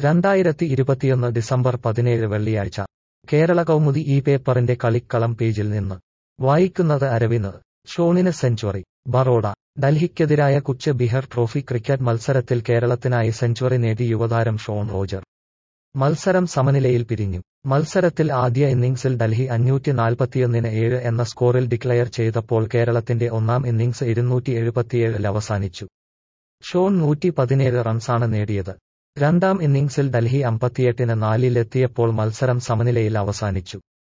രണ്ടായിരത്തി ഇരുപത്തിയൊന്ന് ഡിസംബർ പതിനേഴ് വെള്ളിയാഴ്ച കേരള കൗമുദി ഈ പേപ്പറിന്റെ കളിക്കളം പേജിൽ നിന്ന് വായിക്കുന്നത് അരവിന്ദ് ഷോണിന് സെഞ്ചുറി ബറോഡ ഡൽഹിക്കെതിരായ കുച്ച് ബിഹർ ട്രോഫി ക്രിക്കറ്റ് മത്സരത്തിൽ കേരളത്തിനായി സെഞ്ചുറി നേടി യുവതാരം ഷോൺ റോജർ മത്സരം സമനിലയിൽ പിരിഞ്ഞു മത്സരത്തിൽ ആദ്യ ഇന്നിംഗ്സിൽ ഡൽഹി അഞ്ഞൂറ്റി നാൽപ്പത്തിയൊന്നിന് ഏഴ് എന്ന സ്കോറിൽ ഡിക്ലയർ ചെയ്തപ്പോൾ കേരളത്തിന്റെ ഒന്നാം ഇന്നിംഗ്സ് ഇരുന്നൂറ്റി എഴുപത്തിയേഴിൽ അവസാനിച്ചു ഷോൺ നൂറ്റി പതിനേഴ് റൺസാണ് നേടിയത് രണ്ടാം ഇന്നിംഗ്സിൽ ഡൽഹി അമ്പത്തിയെട്ടിന് നാലിലെത്തിയപ്പോൾ മത്സരം സമനിലയിൽ അവസാനിച്ചു